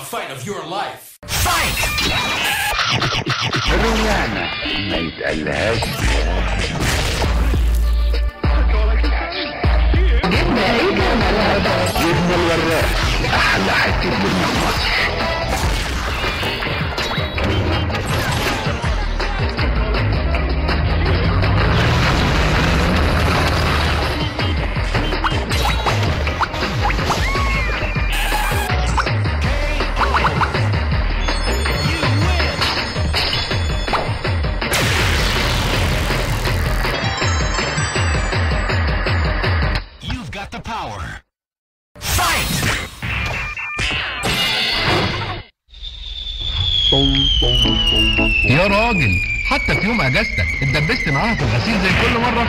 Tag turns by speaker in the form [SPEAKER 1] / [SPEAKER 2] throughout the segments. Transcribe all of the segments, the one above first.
[SPEAKER 1] fight of your life.
[SPEAKER 2] رجعنا ما يتقلهاش جبنا الوراق احلى حته جبنه في مصر
[SPEAKER 1] You've got the power.
[SPEAKER 3] يا راجل حتى في يوم اجازتك اتدبست معاها في الغسيل زي كل مره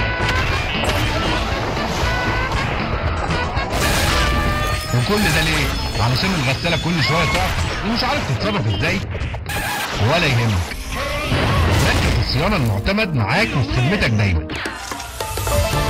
[SPEAKER 3] وكل ده ليه علشان الغساله كل شويه تقف ومش عارف تتصرف ازاي ولا يهمك مركز الصيانه المعتمد معاك وفي خدمتك دايما